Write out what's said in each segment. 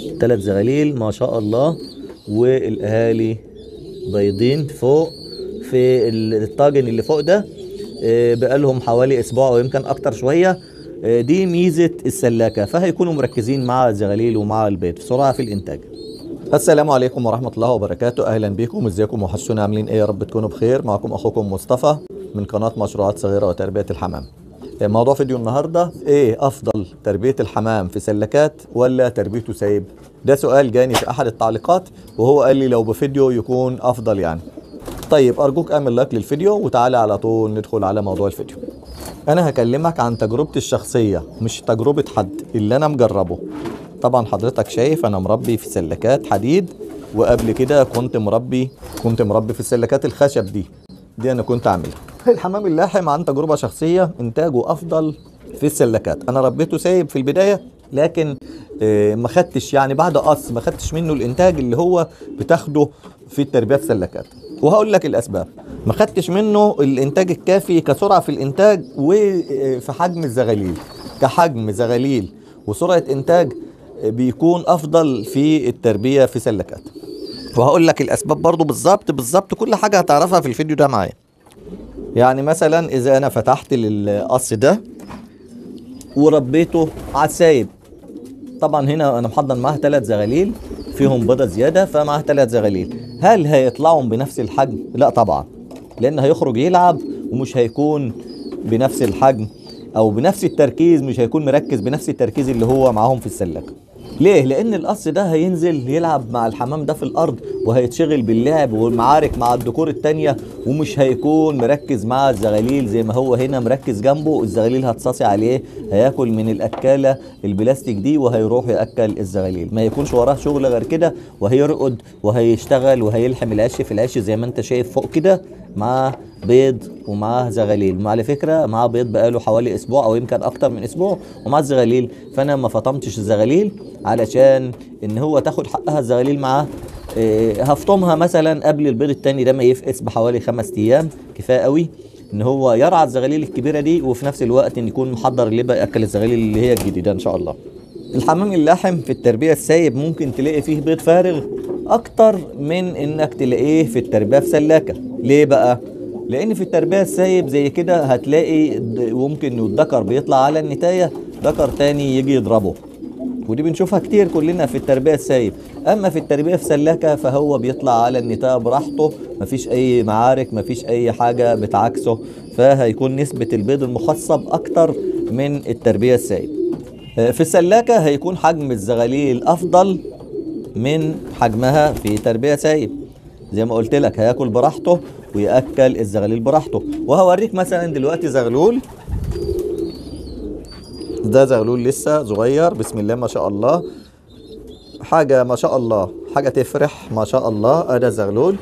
ثلاث زغاليل ما شاء الله والاهالي بيضين فوق في الطاجن اللي فوق ده آه، بقالهم حوالي اسبوع او يمكن اكتر شويه آه، دي ميزه السلاكه فهيكونوا مركزين مع الزغاليل ومع البيض سرعه في الانتاج السلام عليكم ورحمة الله وبركاته أهلا بكم ازيكم وحشونا عاملين ايه يا رب تكونوا بخير معكم أخوكم مصطفى من قناة مشروعات صغيرة وتربية الحمام موضوع فيديو النهاردة ايه أفضل تربية الحمام في سلكات ولا تربيته سايب ده سؤال جاني في أحد التعليقات وهو قال لي لو بفيديو يكون أفضل يعني طيب أرجوك اعمل لايك للفيديو وتعالى على طول ندخل على موضوع الفيديو أنا هكلمك عن تجربتي الشخصية مش تجربة حد اللي أنا مجربه طبعا حضرتك شايف انا مربي في سلكات حديد وقبل كده كنت مربي كنت مربي في السلكات الخشب دي دي انا كنت عاملها الحمام اللاحم عن تجربه شخصيه انتاجه افضل في السلكات انا ربيته سايب في البدايه لكن آه، ما خدتش يعني بعد قص ما خدتش منه الانتاج اللي هو بتاخده في التربيه في سلكات وهقول لك الاسباب ما خدتش منه الانتاج الكافي كسرعه في الانتاج وفي حجم الزغاليل كحجم زغاليل وسرعه انتاج بيكون افضل في التربيه في سلكات وهقول لك الاسباب برضو بالظبط بالظبط كل حاجه هتعرفها في الفيديو ده معايا يعني مثلا اذا انا فتحت القص ده وربيته على السايب طبعا هنا انا محضن معاه ثلاث زغاليل فيهم بيضه زياده فمعاه ثلاث زغاليل هل هيطلعوا بنفس الحجم لا طبعا لان هيخرج يلعب ومش هيكون بنفس الحجم او بنفس التركيز مش هيكون مركز بنفس التركيز اللي هو معاهم في السلكه ليه؟ لأن القص ده هينزل يلعب مع الحمام ده في الأرض وهيتشغل باللعب والمعارك مع الذكور التانية ومش هيكون مركز مع الزغاليل زي ما هو هنا مركز جنبه الزغاليل هتصاصي عليه هياكل من الأكالة البلاستيك دي وهيروح يأكل الزغاليل ما يكونش وراه شغل غير كده وهيرقد وهيشتغل وهيلحم العش في العش زي ما انت شايف فوق كده مع بيض ومعاه زغاليل على فكره معاه بيض بقاله حوالي اسبوع او يمكن اكتر من اسبوع ومعاه الزغاليل فانا ما فطمتش الزغاليل علشان ان هو تاخد حقها الزغاليل معاه إيه هفطمها مثلا قبل البيض التاني ده ما يفقس بحوالي خمس ايام كفايه قوي ان هو يرعى الزغاليل الكبيره دي وفي نفس الوقت ان يكون محضر اللي ياكل الزغاليل اللي هي الجديده ان شاء الله الحمام اللاحم في التربيه السايب ممكن تلاقي فيه بيض فارغ اكتر من انك تلاقيه في التربيه في سلاكه ليه بقى لان في التربيه السايب زي كده هتلاقي ممكن الذكر بيطلع على النتايه ذكر تاني يجي يضربه ودي بنشوفها كتير كلنا في التربيه السايب اما في التربيه في سلاكه فهو بيطلع على النتايه براحته مفيش اي معارك مفيش اي حاجه بتعكسه فهيكون نسبه البيض المخصب اكتر من التربيه السايب في السلاكه هيكون حجم الزغاليل افضل من حجمها في تربيه سايب زي ما قلت لك هياكل براحته وياكل الزغاليل براحته وهوريك مثلا دلوقتي زغلول ده زغلول لسه صغير بسم الله ما شاء الله حاجة ما شاء الله حاجة تفرح ما شاء الله ادي زغلول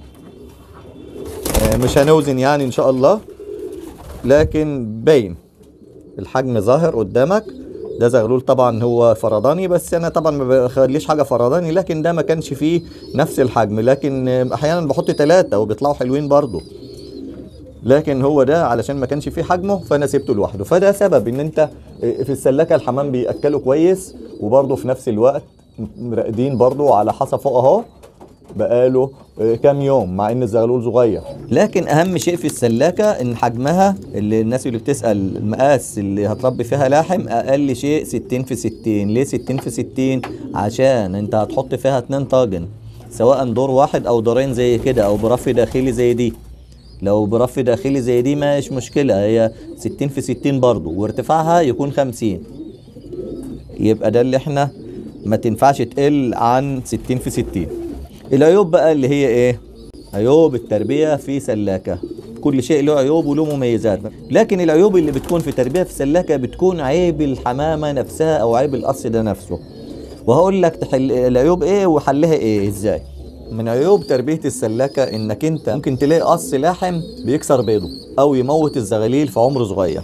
آه، مش هنوزن يعني ان شاء الله لكن باين الحجم ظاهر قدامك ده زغلول طبعا هو فرداني بس انا طبعا ما بخليش حاجه فرداني لكن ده ما كانش فيه نفس الحجم لكن احيانا بحط ثلاثه وبيطلعوا حلوين برضو لكن هو ده علشان ما كانش فيه حجمه فانا سبته لوحده فده سبب ان انت في السلاكه الحمام بياكله كويس وبرضه في نفس الوقت راقدين برضه على حصى فوق اهو بقاله كام يوم مع ان الزغلول صغير لكن اهم شيء في السلاكه ان حجمها اللي الناس اللي بتسال المقاس اللي هتربي فيها لاحم اقل شيء 60 في 60 ليه 60 في 60 عشان انت هتحط فيها اتنين طاجن سواء دور واحد او دورين زي كده او برف داخلي زي دي لو برف داخلي زي دي مش مشكلة هي 60 في 60 برضو وارتفاعها يكون 50 يبقى ده اللي احنا ما تنفعش تقل عن 60 في 60 العيوب بقى اللي هي ايه عيوب التربية في سلاكة كل شيء له عيوب وله مميزات لكن العيوب اللي بتكون في تربية في سلاكة بتكون عيب الحمامة نفسها او عيب القص ده نفسه وهقول لك تحل العيوب ايه وحلها ايه ازاي من عيوب تربية السلاكة انك انت ممكن تلاقي قص لاحم بيكسر بيضه او يموت الزغاليل في عمر صغير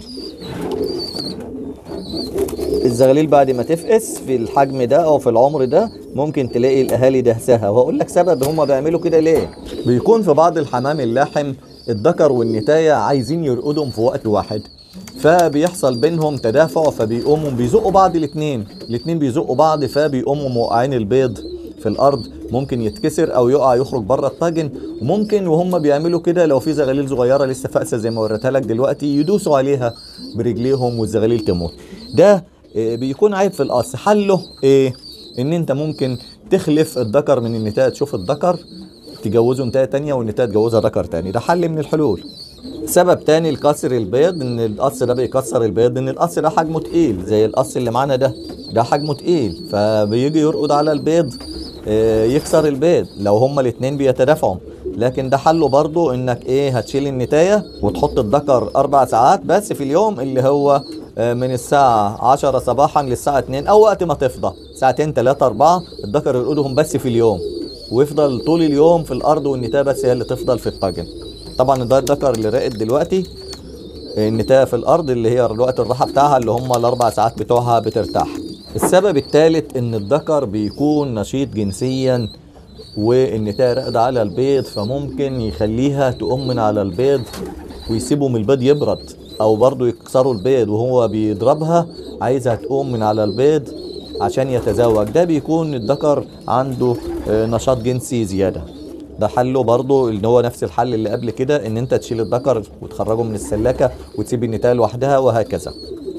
الزغاليل بعد ما تفقس في الحجم ده او في العمر ده ممكن تلاقي الاهالي دهسها وهقول لك سبب هم بيعملوا كده ليه بيكون في بعض الحمام اللاحم الذكر والنتاية عايزين يرقدهم في وقت واحد فبيحصل بينهم تدافع فبيقوموا بيزقوا بعض الاثنين الاثنين بيزقوا بعض فبيقوموا موقعين البيض في الارض ممكن يتكسر او يقع يخرج بره الطاجن وممكن وهم بيعملوا كده لو في زغاليل صغيره لسه فاقسه زي ما وريتها لك دلوقتي يدوسوا عليها برجليهم والزغاليل تموت ده آه، بيكون عيب في القص حله ايه ان انت ممكن تخلف الذكر من النتايه تشوف الذكر تجوزه نتايه تانية والنتايه تجوزها ذكر تاني ده حل من الحلول سبب تاني لكسر البيض ان القص ده بيكسر البيض ان القص ده حجمه تقيل زي القص اللي معانا ده ده حجمه تقيل فبيجي يرقد على البيض آه، يكسر البيض لو هما الاتنين بيتدافعوا لكن ده حله برضو انك ايه هتشيل النتاية وتحط الذكر اربع ساعات بس في اليوم اللي هو آه، من الساعة 10 صباحا للساعة 2 او وقت ما تفضى ساعتين 3 4 الذكر يرقدهم بس في اليوم ويفضل طول اليوم في الارض والنتاية بس هي اللي تفضل في الطاجن طبعا ده الذكر اللي راقد دلوقتي النتاية في الارض اللي هي الوقت الراحة بتاعها اللي هم الاربع ساعات بتوعها بترتاح السبب الثالث ان الذكر بيكون نشيط جنسيا والنتاية راقدة على البيض فممكن يخليها تقوم من على البيض ويسيبوا من البيض يبرد او برضو يكسروا البيض وهو بيضربها عايزها تقوم من على البيض عشان يتزوج ده بيكون الذكر عنده آه، نشاط جنسي زيادة ده حله برضه اللي هو نفس الحل اللي قبل كده ان انت تشيل الذكر وتخرجه من السلاكة وتسيب النتاية لوحدها وهكذا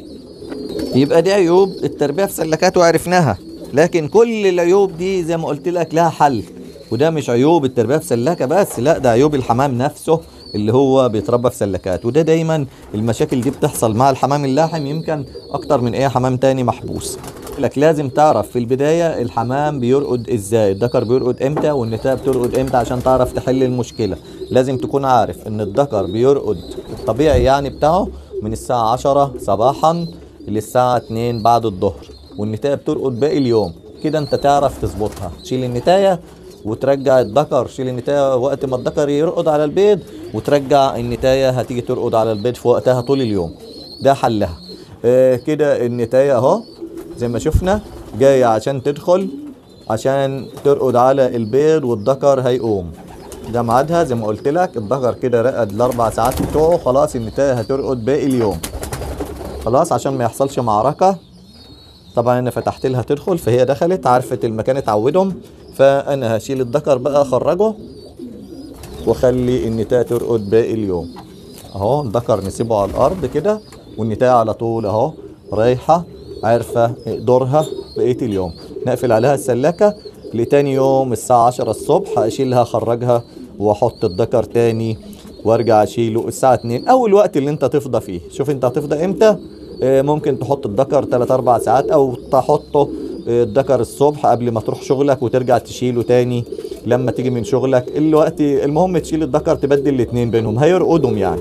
يبقى دي عيوب التربية في سلكات وعرفناها لكن كل العيوب دي زي ما قلت لك لها حل وده مش عيوب التربية في سلكة بس لا ده عيوب الحمام نفسه اللي هو بيتربى في سلكات وده دايما المشاكل دي بتحصل مع الحمام اللاحم يمكن اكتر من اي حمام تاني محبوس لك لازم تعرف في البداية الحمام بيرقد ازاي الذكر بيرقد امتى والنتاية بترقد امتى عشان تعرف تحل المشكلة لازم تكون عارف ان الذكر بيرقد الطبيعي يعني بتاعه من الساعة 10 صباحا للساعة 2 بعد الظهر والنتاية بترقد باقي اليوم كده انت تعرف تظبطها تشيل النتاية وترجع الذكر شيل النتاية وقت ما الذكر يرقد على البيض وترجع النتاية هتيجي ترقد على البيض في وقتها طول اليوم ده حلها اه كده النتاية اهو زي ما شفنا جاية عشان تدخل عشان ترقد على البيض والذكر هيقوم ده ميعادها زي ما قلت لك الذكر كده رقد الاربع ساعات بتوعه خلاص النتاية هترقد باقي اليوم خلاص عشان ما يحصلش معركة طبعا انا فتحت لها تدخل فهي دخلت عرفت المكان اتعودهم فانا هشيل الذكر بقى اخرجه واخلي النتاية ترقد باقي اليوم اهو الذكر نسيبه على الارض كده والنتاية على طول اهو رايحة عارفة دورها بقية اليوم نقفل عليها السلاكة لتاني يوم الساعة عشرة الصبح اشيلها اخرجها واحط الذكر تاني وارجع اشيله الساعة 2 او الوقت اللي انت تفضى فيه شوف انت هتفضى امتى آه، ممكن تحط الذكر 3 4 ساعات او تحطه آه، الذكر الصبح قبل ما تروح شغلك وترجع تشيله تاني لما تيجي من شغلك الوقت المهم تشيل الذكر تبدل الاتنين بينهم هيرقدهم يعني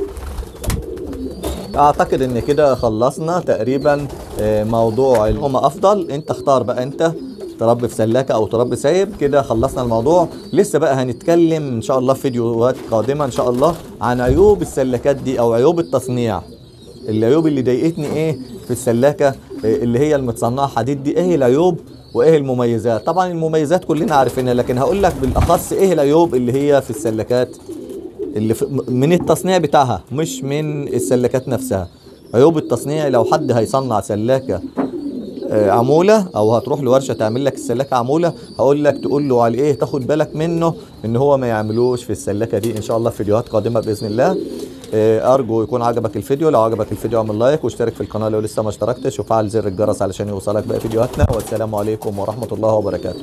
اعتقد ان كده خلصنا تقريبا آه، موضوع هما افضل انت اختار بقى انت تربي في سلاكه او تربي سايب كده خلصنا الموضوع لسه بقى هنتكلم ان شاء الله في فيديوهات قادمه ان شاء الله عن عيوب السلاكات دي او عيوب التصنيع العيوب اللي ضايقتني ايه في السلاكه آه، اللي هي المتصنعه حديد دي ايه العيوب وايه المميزات طبعا المميزات كلنا عارفينها لكن هقول لك بالاخص ايه العيوب اللي هي في السلاكات اللي في من التصنيع بتاعها مش من السلاكات نفسها عيوب التصنيع لو حد هيصنع سلاكه آه، عموله او هتروح لورشه تعمل لك السلاكه عموله هقول لك تقول له على ايه تاخد بالك منه ان هو ما يعملوش في السلاكه دي ان شاء الله في فيديوهات قادمه باذن الله آه، ارجو يكون عجبك الفيديو لو عجبك الفيديو اعمل لايك واشترك في القناه لو لسه ما اشتركتش وفعل زر الجرس علشان يوصلك باقي فيديوهاتنا والسلام عليكم ورحمه الله وبركاته